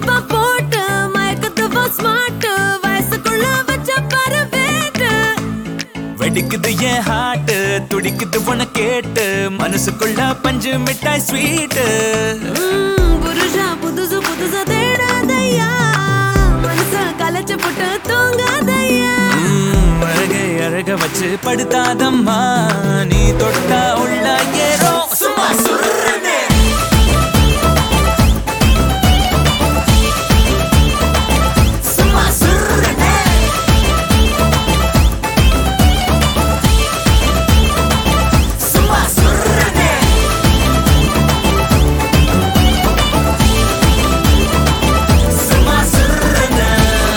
ஜிப்பா போட்டு மயக்கத்துவா ஸ்மார்ட் வயசுக்குள்ள வச்ச பாரு வேட்டு வெடிக்குது என் ஹார்ட் துடிக்குது உன கேட்டு மனசுக்குள்ள பஞ்சு மிட்டாய் ஸ்வீட்டு ம், புருஷா புதுசு புதுசா தேடாதையா மனச கலைச்சு போட்டு தூங்காதையா அழகை அழக வச்சு படுத்தாதம்மா நீ தொட்டா உள்ள ஏறும் சும்மா சுருன்னு. சும்மா சுருன்னு. சும்மா சுருன்னு. சும்மா சுருன்னு.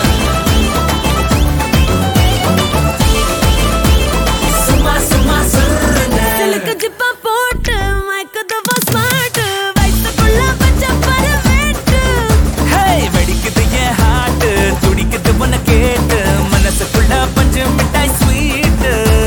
சும்மா சும்மா சுருன்னு. சிலுக்கு ஜிப்பா போட்டு மயக்கத்துவா ஸ்மார்ட் வயசுக்குள்ள வச்ச பாரு வேட்டு ஹேய், வெடிக்குது என் heart, துடிக்குது உன்னை கேட்டு மனசுக்குள்ள பஞ்சு மிட்டாய் sweet.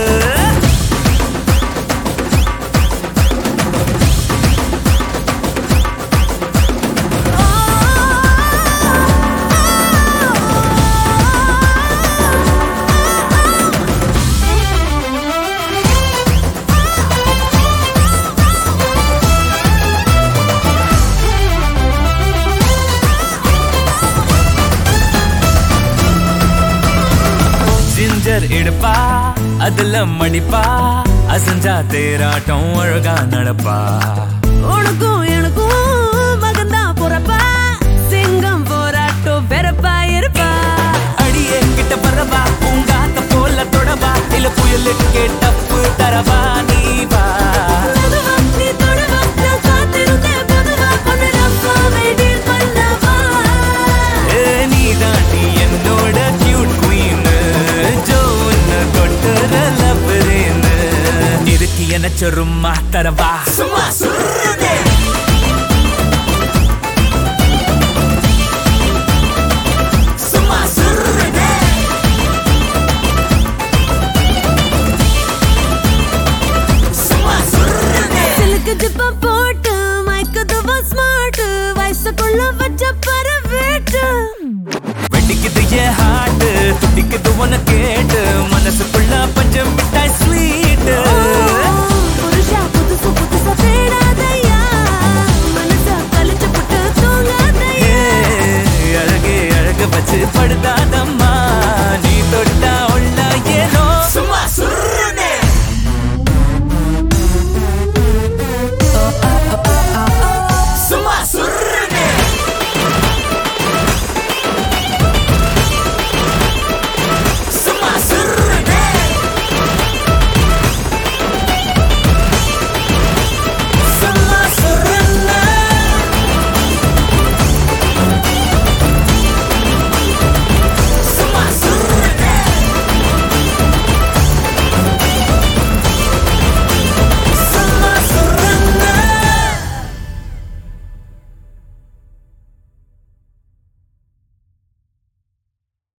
ஜிஞ்சர் இடுப்பா அதுல மடிப்பா அசஞ்சா தேராட்டம் அழகா நடப்பா உனக்கும் எனக்கும் மகந்தா பொறப்பா சிங்கம் போராட்டம் வெறப்பா இருப்பா அடியே கிட்ட பரவா பூங்காத்த போல தொடவா இல்ல புயலுக்கு டப்பு தரவா நீ வா மெதுவா நீ தொடுவா நான் காத்திருந்தேன் பொதுவா பொண்ணு ரப்பா வெயிட் பண்ணவா ஏ, நீதான் நீ என்னோட cute queen. ஜோன்னு தொட்டுற loverன்னு. இதுக்கு என்ன சொருமா தரவா சும்மா சுருதே சும்மா சுருதே சும்மா சுருதே சிலுக்கு ஜிப்பா போட்டு மயக்கத்துவா ஸ்மார்ட் வயசுக்குள்ள வச்ச பாரு வேட்டு வெடிக்குது என் ஹார்ட் துடிக்குது உன கேட்டு மனசுக்குள்ள பஞ்சம் மிட்டாய் ஸ்வீட் புருஷா புதுசு புதுசா தேடாதையா மனச கழிச்சு போட்டு தூங்காதையா அழகே அழக வச்சு படுதாத